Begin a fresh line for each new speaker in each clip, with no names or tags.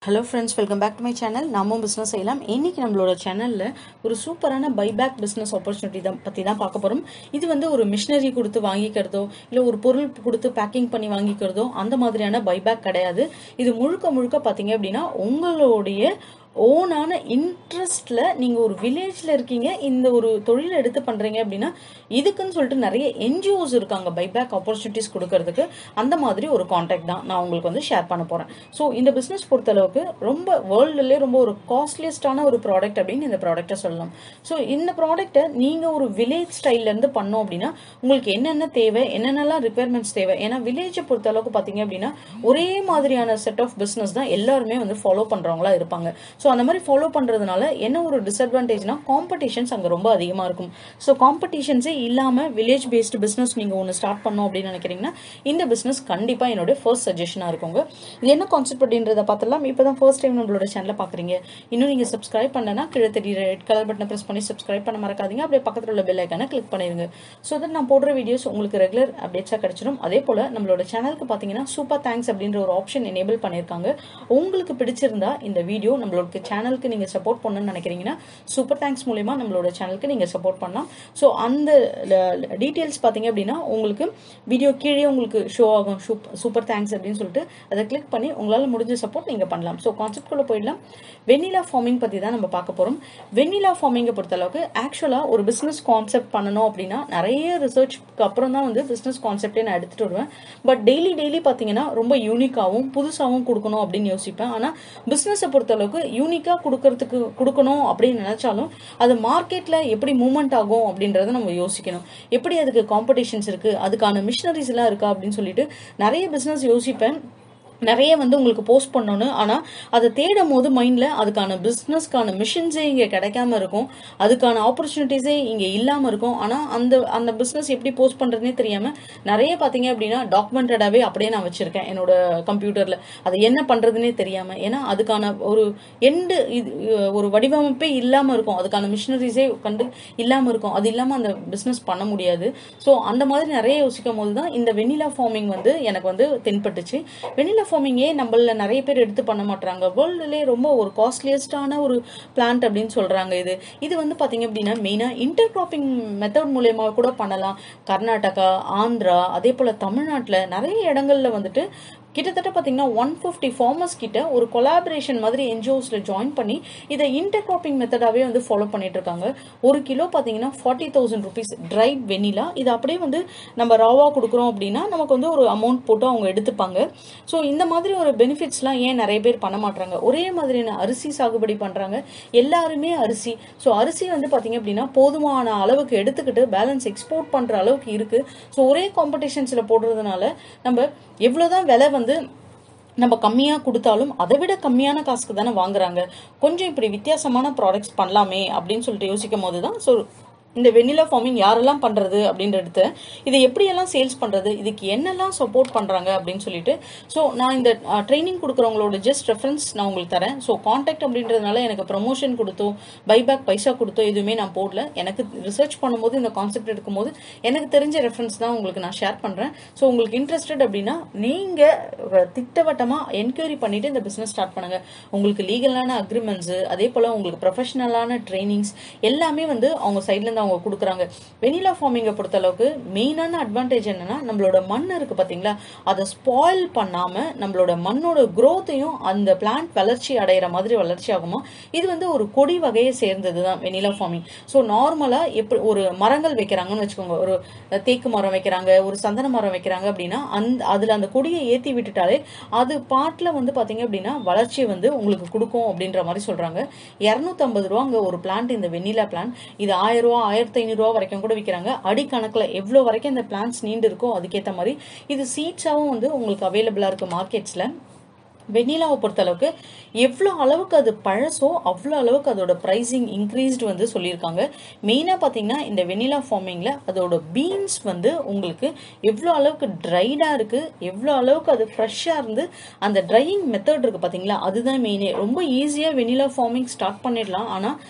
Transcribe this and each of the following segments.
hello friends welcome back to my channel நாமும் business செய்யலாம் இன்னைக்கு நம்மளோட சேனலில் ஒரு சூப்பரான பைபேக் பிஸ்னஸ் ஆப்பர்ச்சுனிட்டி தான் பற்றி தான் பார்க்க போகிறோம் இது வந்து ஒரு மிஷினரி கொடுத்து வாங்கிக்கிறதோ இல்லை ஒரு பொருள் கொடுத்து பேக்கிங் பண்ணி வாங்கிக்கிறதோ அந்த மாதிரியான பைபேக் கிடையாது இது முழுக்க முழுக்க பார்த்தீங்க அப்படின்னா உங்களுடைய ஓனான இன்ட்ரெஸ்ட்ல நீங்க ஒரு வில்லேஜ்ல இருக்கீங்க இந்த ஒரு தொழிலை எடுத்து பண்றீங்க அப்படின்னா இதுக்குன்னு சொல்லிட்டு நிறைய என்ஜிஓஸ் இருக்காங்க பைபேக் ஆப்பர்ச்சுனிட்டிஸ் கொடுக்கறதுக்கு அந்த மாதிரி ஒரு காண்டாக்ட் தான் நான் உங்களுக்கு வந்து ஷேர் பண்ண போறேன் ஸோ இந்த பிசினஸ் பொறுத்தளவுக்கு ரொம்ப வேர்ல்டுலேயே ரொம்ப ஒரு காஸ்ட்லியஸ்டான ஒரு ப்ராடக்ட் அப்படின்னு இந்த ப்ராடக்ட்டை சொல்லலாம் ஸோ இந்த ப்ராடக்ட்டை நீங்க ஒரு வில்லேஜ் ஸ்டைல்ல இருந்து பண்ணோம் அப்படின்னா உங்களுக்கு என்னென்ன தேவை என்னென்னலாம் ரிக்குயர்மெண்ட்ஸ் தேவை ஏன்னா வில்லேஜை பொறுத்த அளவுக்கு பாத்தீங்க அப்படின்னா ஒரே மாதிரியான செட் ஆஃப் பிசினஸ் தான் எல்லாருமே வந்து ஃபாலோ பண்றவங்களா இருப்பாங்க ஸோ அந்த மாதிரி ஃபாலோ பண்றதுனால என்ன ஒரு டிஸ்அட்வான்டேஜ்னா காம்படிஷன்ஸ் அங்கே ரொம்ப அதிகமாக இருக்கும் ஸோ காம்படிஷன்ஸே இல்லாமல் வில்லேஜ் பேஸ்டு பிஸ்னஸ் நீங்கள் ஒன்று ஸ்டார்ட் பண்ணோம் அப்படின்னு நினைக்கிறீங்கன்னா இந்த பிஸ்னஸ் கண்டிப்பாக என்னோட ஃபர்ஸ்ட் சஜஷனாக இருக்குங்க இது என்ன கான்செப்ட் அப்படின்றத பார்த்தலாம் இப்போ தான் ஃபர்ஸ்ட் டைம் நம்மளோட சேனலை பார்க்குறீங்க இன்னும் நீங்கள் சப்ஸ்கிரைப் பண்ணனா கீழே தெரியுற ரெட் கலர் பட்டனை ப்ரெஸ் பண்ணி சப்ஸ்கிரைப் பண்ண மறக்காதீங்க அப்படியே பக்கத்தில் உள்ள பெல் ஐக்கானை கிளிக் பண்ணிடுங்க ஸோ தட் நான் போடுற வீடியோஸ் உங்களுக்கு ரெகுலர் அப்டேட்ஸாக கிடைச்சிடும் அதே போல் நம்மளோட சேனலுக்கு பார்த்தீங்கன்னா சூப்பர் தேங்க்ஸ் அப்படின்ற ஒரு ஆப்ஷன் எனேபிள் பண்ணியிருக்காங்க உங்களுக்கு பிடிச்சிருந்தா இந்த வீடியோ நம்மளோட சேனலுக்கு நீங்கள் சப்போர்ட் பண்ணணும்னு நினைக்கிறீங்கன்னா சூப்பர் தேங்க்ஸ் மூலயமா நம்மளோட சேனலுக்கு நீங்கள் சப்போர்ட் பண்ணலாம் ஸோ அந்த டீட்டெயில்ஸ் பார்த்தீங்க அப்படின்னா உங்களுக்கு வீடியோ கீழே உங்களுக்கு ஷோ ஆகும் சூப்பர் தேங்க்ஸ் அப்படின்னு சொல்லிட்டு அதை கிளிக் பண்ணி உங்களால் முடிஞ்ச சப்போர்ட் நீங்கள் பண்ணலாம் ஸோ கான்செப்ட்குள்ளே போயிடலாம் வெண்ணிலா ஃபார்மிங் பற்றி தான் நம்ம பார்க்க போகிறோம் வெண்ணிலா ஃபார்மிங்கை பொறுத்தளவுக்கு ஆக்சுவலாக ஒரு பிஸ்னஸ் கான்செப்ட் பண்ணணும் அப்படின்னா நிறைய ரிசர்ச்க்கு அப்புறம் தான் வந்து பிஸ்னஸ் கான்செப்டே நான் எடுத்துகிட்டு வருவேன் பட் டெய்லி டெய்லி பார்த்தீங்கன்னா ரொம்ப யூனிக்காகவும் புதுசாகவும் கொடுக்கணும் அப்படின்னு யோசிப்பேன் ஆனால் பிஸ்னஸை பொறுத்தளவுக்கு யூனிக்காக கொடுக்கறதுக்கு கொடுக்கணும் அப்படின்னு நினைச்சாலும் அது மார்க்கெட்ல எப்படி மூவ்மெண்ட் ஆகும் அப்படின்றத நம்ம யோசிக்கணும் எப்படி அதுக்கு காம்படிஷன்ஸ் இருக்கு அதுக்கான மிஷினரிஸ் எல்லாம் இருக்கா அப்படின்னு சொல்லிட்டு நிறைய பிசினஸ் யோசிப்பேன் நிறைய வந்து உங்களுக்கு போஸ்ட் பண்ணணும் ஆனால் அதை தேடும் போது மைண்டில் அதுக்கான பிஸ்னஸ்க்கான மிஷின்ஸே இங்கே கிடைக்காம இருக்கும் அதுக்கான ஆப்பர்ச்சுனிட்டிஸே இங்கே இல்லாமல் இருக்கும் ஆனால் அந்த அந்த பிஸ்னஸ் எப்படி போஸ்ட் பண்ணுறதுனே தெரியாமல் நிறைய பார்த்தீங்க அப்படின்னா டாக்குமெண்டடாகவே அப்படியே நான் வச்சுருக்கேன் என்னோட கம்ப்யூட்டரில் அது என்ன பண்ணுறதுனே தெரியாமல் ஏன்னா அதுக்கான ஒரு எண்டு இது ஒரு வடிவமைப்பே இல்லாமல் இருக்கும் அதுக்கான மிஷினரிஸே கண்டு இல்லாமல் இருக்கும் அது இல்லாமல் அந்த பிஸ்னஸ் பண்ண முடியாது ஸோ அந்த மாதிரி நிறைய யோசிக்கும் போது தான் இந்த வெண்ணிலா ஃபார்மிங் வந்து எனக்கு வந்து தென்பட்டுச்சு வெண்ணிலா ஃபார்மிங்கே நம்மள நிறைய பேர் எடுத்து பண்ண மாட்டாங்க வேர்ல்டுலேயே ரொம்ப ஒரு காஸ்ட்லியஸ்டான ஒரு பிளான்ட் அப்படின்னு சொல்றாங்க இது இது வந்து பாத்தீங்க அப்படின்னா மெயினா இன்டர் கிராப்பிங் மெத்தட் மூலயமா கூட பண்ணலாம் கர்நாடகா ஆந்திரா அதே போல தமிழ்நாட்டில் நிறைய இடங்கள்ல வந்துட்டு கிட்டத்தட்ட பார்த்தீங்கன்னா ஒன் ஃபிஃப்டி ஃபார்மர்ஸ் கிட்ட ஒரு கொலாபரேஷன் மாதிரி என்ஜிஓஸில் ஜாயின் பண்ணி இதை இன்டர் கிராப்பிங் மெத்தடாகவே வந்து ஃபாலோ பண்ணிட்டு இருக்காங்க ஒரு கிலோ பார்த்தீங்கன்னா forty thousand rupees dried vanilla இது அப்படியே வந்து நம்ம ராவாக கொடுக்குறோம் அப்படின்னா நமக்கு வந்து ஒரு அமௌண்ட் போட்டு அவங்க எடுத்துப்பாங்க ஸோ இந்த மாதிரி ஒரு பெனிஃபிட்ஸ்லாம் ஏன் நிறைய பேர் பண்ண மாட்டாங்க ஒரே மாதிரியான அரிசி சாகுபடி பண்ணுறாங்க எல்லாருமே அரிசி ஸோ அரிசி வந்து பார்த்தீங்க அப்படின்னா போதுமான அளவுக்கு எடுத்துக்கிட்டு பேலன்ஸ் எக்ஸ்போர்ட் பண்ணுற அளவுக்கு இருக்கு ஸோ ஒரே காம்படிஷன்ஸில் போடுறதுனால நம்ம எவ்வளோதான் விலை வந்து நம்ம கம்மியாக கொடுத்தாலும் அதை விட கம்மியான காசுக்கு தானே வாங்குறாங்க கொஞ்சம் இப்படி வித்தியாசமான ப்ராடக்ட்ஸ் பண்ணலாமே அப்படின்னு சொல்லிட்டு யோசிக்கும் போது தான் ஸோ இந்த வெண்ணிலா ஃபார்மிங் யாரெல்லாம் பண்ணுறது அப்படின்றது இதை எப்படியெல்லாம் சேல்ஸ் பண்ணுறது இதுக்கு என்னெல்லாம் சப்போர்ட் பண்ணுறாங்க அப்படின்னு சொல்லிட்டு ஸோ நான் இந்த ட்ரைனிங் கொடுக்குறவங்களோட ஜஸ்ட் ரெஃபரன்ஸ் நான் உங்களுக்கு தரேன் ஸோ காண்டாக்ட் அப்படின்றதுனால எனக்கு ப்ரமோஷன் கொடுத்தோ பைபேக் பைசா கொடுத்தோ எதுவுமே நான் போடல எனக்கு ரிசர்ச் பண்ணும்போது இந்த கான்செப்ட் எடுக்கும்போது எனக்கு தெரிஞ்ச ரெஃபரன்ஸ் தான் உங்களுக்கு நான் ஷேர் பண்ணுறேன் ஸோ உங்களுக்கு இன்ட்ரெஸ்டட் அப்படின்னா நீங்கள் திட்டவட்டமாக என்கொயரி பண்ணிட்டு இந்த பிஸ்னஸ் ஸ்டார்ட் பண்ணுங்க உங்களுக்கு லீகலான அக்ரிமெண்ட்ஸு அதே போல் உங்களுக்கு ப்ரொஃபஷனலான ட்ரைனிங்ஸ் எல்லாமே வந்து அவங்க சைட்லேருந்து அவங்க கொடுக்குறாங்க வெனிலா ஃபார்மிங்கை பொறுத்த அளவுக்கு மெயினான அட்வான்டேஜ் என்னன்னா நம்மளோட மண் இருக்கு பாத்தீங்களா அதை ஸ்பாயில் பண்ணாம நம்மளோட மண்ணோட குரோத்தையும் அந்த பிளான்ட் வளர்ச்சி அடைகிற மாதிரி வளர்ச்சி ஆகுமா இது வந்து ஒரு கொடி வகையை சேர்ந்தது தான் வெனிலா ஃபார்மிங் ஸோ நார்மலா எப்படி ஒரு மரங்கள் வைக்கிறாங்கன்னு வச்சுக்கோங்க ஒரு தேக்கு மரம் வைக்கிறாங்க ஒரு சந்தன மரம் வைக்கிறாங்க அப்படின்னா அந்த அதுல அந்த கொடியை ஏத்தி விட்டுட்டாலே அது பாட்டில் வந்து பாத்தீங்க அப்படின்னா வளர்ச்சியை வந்து உங்களுக்கு கொடுக்கும் அப்படின்ற மாதிரி சொல்றாங்க இரநூத்தம்பது ரூபாங்க ஒரு பிளான்ட் இந்த வெண்ணிலா பிளான்ட் இது ஆயிரம் ரூபா ஆயிரத்தி ஐநூறுரூவா வரைக்கும் கூட விற்கிறாங்க அடிக்கணக்கில் எவ்வளோ வரைக்கும் இந்த பிளான்ஸ் நீண்டு இருக்கோ அதுக்கேற்ற மாதிரி இது சீட்ஸாகவும் வந்து உங்களுக்கு அவைலபிளாக இருக்குது மார்க்கெட்ஸில் வெண்ணிலாவை பொறுத்தளவுக்கு எவ்வளோ அளவுக்கு அது பழசோ அவ்வளோ அளவுக்கு அதோட ப்ரைஸிங் இன்க்ரீஸ்டு வந்து சொல்லியிருக்காங்க மெயினாக பார்த்தீங்கன்னா இந்த வெண்ணிலா ஃபார்மிங்கில் அதோட பீன்ஸ் வந்து உங்களுக்கு எவ்வளோ அளவுக்கு ட்ரைடாக இருக்குது எவ்வளோ அளவுக்கு அது ஃப்ரெஷ்ஷாக இருந்து அந்த ட்ரையிங் மெத்தட் இருக்குது பார்த்தீங்களா அதுதான் மெயினே ரொம்ப ஈஸியாக வெண்ணிலா ஃபார்மிங் ஸ்டார்ட் பண்ணிடலாம் ஆனால்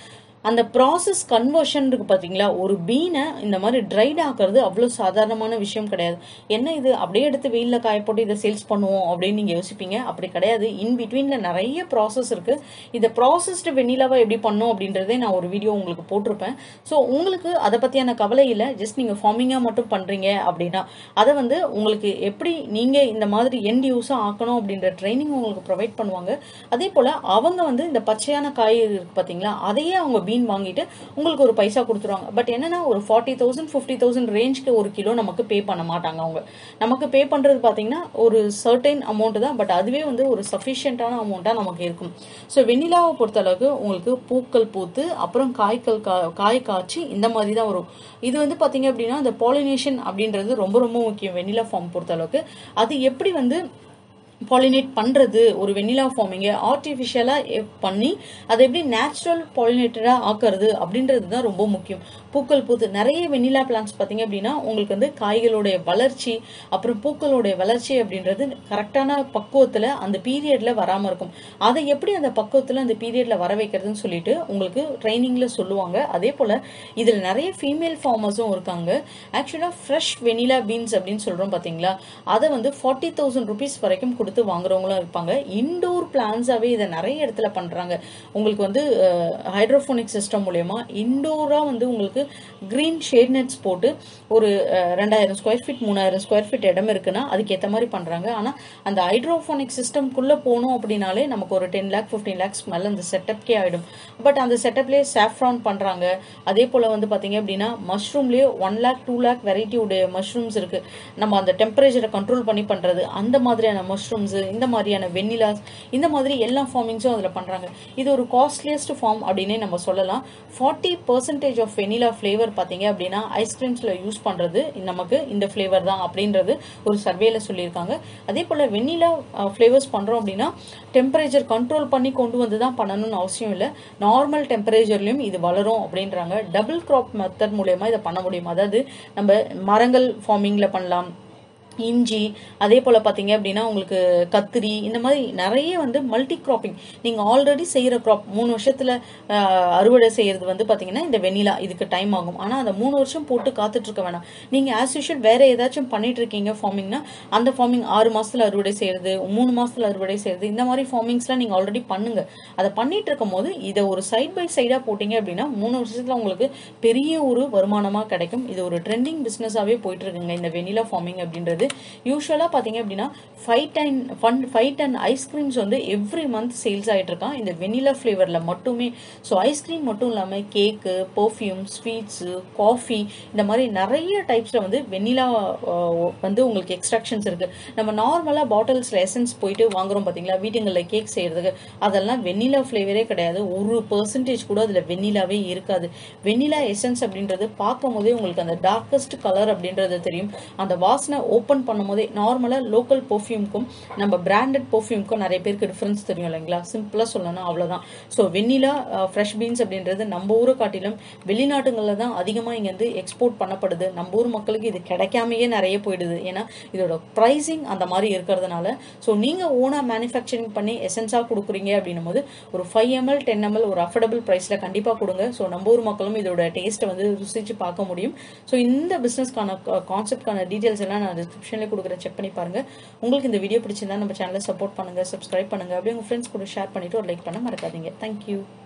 அந்த ப்ராசஸ் கன்வர்ஷன் இருக்கு பார்த்தீங்களா ஒரு பீனை இந்த மாதிரி ட்ரைட் ஆக்குறது அவ்வளோ சாதாரணமான விஷயம் கிடையாது என்ன இது அப்படியே எடுத்து வெயிலில் காய போட்டு இதை சேல்ஸ் பண்ணுவோம் அப்படின்னு நீங்கள் யோசிப்பீங்க அப்படி கிடையாது இன் பிட்வீனில் நிறைய ப்ராசஸ் இருக்குது இதை ப்ராசஸ்டு வெண்ணிலாவை எப்படி பண்ணும் அப்படின்றதே நான் ஒரு வீடியோ உங்களுக்கு போட்டிருப்பேன் ஸோ உங்களுக்கு அதை பற்றியான கவலை இல்லை ஜஸ்ட் நீங்கள் ஃபார்மிங்காக மட்டும் பண்ணுறீங்க அப்படின்னா அதை வந்து உங்களுக்கு எப்படி நீங்கள் இந்த மாதிரி எண்ட் யூஸாக ஆக்கணும் அப்படின்ற ட்ரைனிங் உங்களுக்கு ப்ரொவைட் பண்ணுவாங்க அதே போல் அவங்க வந்து இந்த பச்சையான காய் இருக்கு பார்த்தீங்களா அதையே அவங்க பீன் வாங்கிட்டு உங்களுக்கு ஒரு பைசா கொடுத்துருவாங்க பட் என்னன்னா ஒரு ஃபார்ட்டி தௌசண்ட் ஃபிஃப்டி தௌசண்ட் ரேஞ்ச்க்கு ஒரு கிலோ நமக்கு பே பண்ண மாட்டாங்க அவங்க நமக்கு பே பண்ணுறது பார்த்தீங்கன்னா ஒரு சர்டைன் அமௌண்ட் தான் பட் அதுவே வந்து ஒரு சஃபிஷியண்ட்டான அமௌண்ட்டாக நமக்கு இருக்கும் ஸோ வெண்ணிலாவை பொறுத்தளவுக்கு உங்களுக்கு பூக்கள் பூத்து அப்புறம் காய்கள் கா காய் காய்ச்சி இந்த மாதிரி தான் வரும் இது வந்து பார்த்தீங்க அப்படின்னா இந்த பாலினேஷன் அப்படின்றது ரொம்ப ரொம்ப முக்கியம் வெண்ணிலா ஃபார்ம் பொறுத்தளவுக்கு அது எப்படி வந்து பாலினேட் பண்ணுறது ஒரு வெண்ணிலா ஃபார்மிங்கை ஆர்டிஃபிஷியலாக பண்ணி அதை எப்படி நேச்சுரல் பாலினேட்டடாக ஆக்குறது அப்படின்றது தான் ரொம்ப முக்கியம் பூக்கள் பூத்து நிறைய வெண்ணிலா பிளான்ஸ் பார்த்தீங்க அப்படின்னா உங்களுக்கு வந்து காய்களுடைய வளர்ச்சி அப்புறம் பூக்களுடைய வளர்ச்சி அப்படின்றது கரெக்டான பக்குவத்தில் அந்த பீரியடில் வராமல் இருக்கும் அதை எப்படி அந்த பக்குவத்தில் அந்த பீரியடில் வர வைக்கிறதுன்னு சொல்லிட்டு உங்களுக்கு ட்ரைனிங்கில் சொல்லுவாங்க அதே போல் இதில் நிறைய ஃபீமேல் ஃபார்மர்ஸும் இருக்காங்க ஆக்சுவலாக ஃப்ரெஷ் வெனிலா பீன்ஸ் அப்படின்னு சொல்கிறோம் பார்த்தீங்களா அதை வந்து ஃபார்ட்டி தௌசண்ட் ருபீஸ் வரைக்கும் கொடுத்து வாங்குறவங்களும் இருப்பாங்க இன்டோர் பிளான்ஸாகவே இதை நிறைய இடத்துல பண்ணுறாங்க உங்களுக்கு வந்து ஹைட்ரோஃபோனிக் சிஸ்டம் மூலயமா இன்டோராக வந்து உங்களுக்கு க்ரீன் ஷேட் நெட்ஸ் போட்டு ஒரு அஹ், ரெண்டாயிரம் ஸ்கொயர் ஃபீட் மூணாயிரம் ஸ்கொயர் ஃபீட் இடம் இருக்குன்னா அதுக்கேற்ற மாதிரி பண்ணுறாங்க ஆனால் அந்த ஹைட்ரோஃபோனிக் சிஸ்டம்குள்ளே போனோம் அப்படின்னாலே நமக்கு ஒரு டென் லேக் ஃபிஃப்டீன் லேக்ஸ் மேலே அந்த செட்டப்கே ஆகிடும் பட் அந்த செட்டப்லேயே சாஃப்ரான் பண்ணுறாங்க அதே போல் வந்து பார்த்தீங்க அப்படின்னா மஷ்ரூம்லேயே one lakh two lakh variety உடைய மஷ்ரூம்ஸ் இருக்குது நம்ம அந்த டெம்பரேச்சரை கண்ட்ரோல் பண்ணி பண்ணுறது அந்த மாதிரியான மஷ்ரூம்ஸ் இந்த மாதிரியான வெண்ணிலாஸ் இந்த மாதிரி எல்லா ஃபார்மிங்ஸும் அதில் பண்ணுறாங்க இது ஒரு காஸ்ட்லியஸ்ட் ஃபார்ம் அப்படின்னே நம்ம சொல்லலாம் forty percentage of vanilla flavour பார்த்தீங்க அப்படின்னா ஐஸ்கிரீம்ஸில் யூஸ் பண்ணுறது நமக்கு இந்த ஃப்ளேவர் தான் அப்படின்றது ஒரு சர்வேல சொல்லியிருக்காங்க அதே போல் வெண்ணிலா ஃப்ளேவர்ஸ் பண்ணுறோம் அப்படின்னா டெம்பரேச்சர் கண்ட்ரோல் பண்ணி கொண்டு வந்து தான் பண்ணணும்னு அவசியம் இல்லை நார்மல் டெம்பரேச்சர்லையும் இது வளரும் அப்படின்றாங்க டபுள் கிராப் மெத்தட் மூலயமா இதை பண்ண முடியும் அதாவது நம்ம மரங்கள் ஃபார்மிங்கில் பண்ணலாம் இஞ்சி அதே போல் பார்த்தீங்க அப்படின்னா உங்களுக்கு கத்திரி இந்த மாதிரி நிறைய வந்து மல்டி கிராப்பிங் நீங்கள் ஆல்ரெடி செய்கிற க்ராப் மூணு வருஷத்தில் அறுவடை செய்கிறது வந்து பார்த்தீங்கன்னா இந்த வெனிலா இதுக்கு டைம் ஆகும் ஆனால் அந்த மூணு வருஷம் போட்டு காத்துட்டு இருக்க வேணாம் நீங்கள் ஆஸ் யூஷுவல் வேற ஏதாச்சும் பண்ணிட்டு இருக்கீங்க ஃபார்மிங்னா அந்த ஃபார்மிங் ஆறு மாசத்துல அறுவடை செய்யறது மூணு மாசத்துல அறுவடை செய்யறது இந்த மாதிரி ஃபார்மிங்ஸ்லாம் நீங்கள் ஆல்ரெடி பண்ணுங்க அதை பண்ணிட்டு இருக்கும் போது இதை ஒரு சைட் பை சைடாக போட்டீங்க அப்படின்னா மூணு வருஷத்துல உங்களுக்கு பெரிய ஒரு வருமானமாக கிடைக்கும் இது ஒரு ட்ரெண்டிங் பிஸ்னஸாகவே போயிட்டு இருக்குங்க இந்த வெனிலா ஃபார்மிங் அப்படின்றது யூஸ்வலாக பார்த்தீங்க அப்படின்னா ஃபைவ் டன் ஃபன் ஃபைவ் டன் ஐஸ்கிரீம்ஸ் வந்து எவ்ரி மந்த் சேல்ஸ் ஆகிட்டு இருக்கான் இந்த வெனிலா ஃப்ளேவரில் மட்டுமே ஸோ ஐஸ்கிரீம் மட்டும் இல்லாமல் கேக்கு பர்ஃப்யூம் ஸ்வீட்ஸு காஃபி இந்த மாதிரி நிறைய டைப்ஸில் வந்து வெனிலா வந்து உங்களுக்கு எக்ஸ்ட்ராக்ஷன்ஸ் இருக்குது நம்ம நார்மலாக பாட்டில்ஸில் எசன்ஸ் போயிட்டு வாங்குறோம் பார்த்தீங்களா வீட்டுங்களில் கேக் செய்கிறதுக்கு அதெல்லாம் வெனிலா ஃப்ளேவரே கிடையாது ஒரு பர்சன்டேஜ் கூட அதில் வெனிலாவே இருக்காது வெனிலா எசன்ஸ் அப்படின்றது பார்க்கும் போதே உங்களுக்கு அந்த டார்க்கஸ்ட் கலர் அப்படின்றது தெரியும் அந்த வாசனை ஓப்பன் பண்ணும் போதே நார்மலாக லோக்கல் பெர்ஃப்யூம்க்கும் நம்ம பிராண்டட் பெர்ஃப்யூம்க்கும் நிறைய பேருக்கு டிஃப்ரென்ஸ் தெரியும் இல்லைங்களா சிம்பிளாக சொல்லணும்னா அவ்வளோதான் ஸோ வெண்ணிலா ஃப்ரெஷ் பீன்ஸ் அப்படின்றது நம்ம ஊரை காட்டிலும் வெளிநாட்டுகளில் தான் அதிகமாக இங்கே வந்து எக்ஸ்போர்ட் பண்ணப்படுது நம்ம ஊர் மக்களுக்கு இது கிடைக்காமையே நிறைய போயிடுது ஏன்னா இதோட ப்ரைஸிங் அந்த மாதிரி இருக்கிறதுனால ஸோ நீங்கள் ஓனாக மேனுஃபேக்சரிங் பண்ணி எசன்ஸாக கொடுக்குறீங்க அப்படின்னும் போது ஒரு ஃபைவ் எம்எல் டென் எம்எல் ஒரு அஃபோர்டபுள் ப்ரைஸில் கண்டிப்பாக கொடுங்க ஸோ நம்ம ஊர் மக்களும் இதோட டேஸ்ட்டை வந்து ருசிச்சு பார்க்க முடியும் ஸோ இந்த பிஸ்னஸ்க்கான கான்செப்ட்கான டீட்டெயில்ஸ் எல்லாம் நான் டிஸ்கிரிப்ஷன்லேயே கொடுக்குறேன் செக் பண்ணி பாருங்க உங்களுக்கு இந்த வீடியோ பிடிச்சிருந்தா நம்ம சேனலை சப்போர்ட் பண்ணுங்க சப்ஸ்கிரைப் பண்ணுங்க அப்படியே உங்கள் ஃப்ரெண்ட்ஸ் கூட ஷேர் பண்ணிட்டு ஒரு லைக் பண்ண மறக்காதீங்க தேங்க்யூ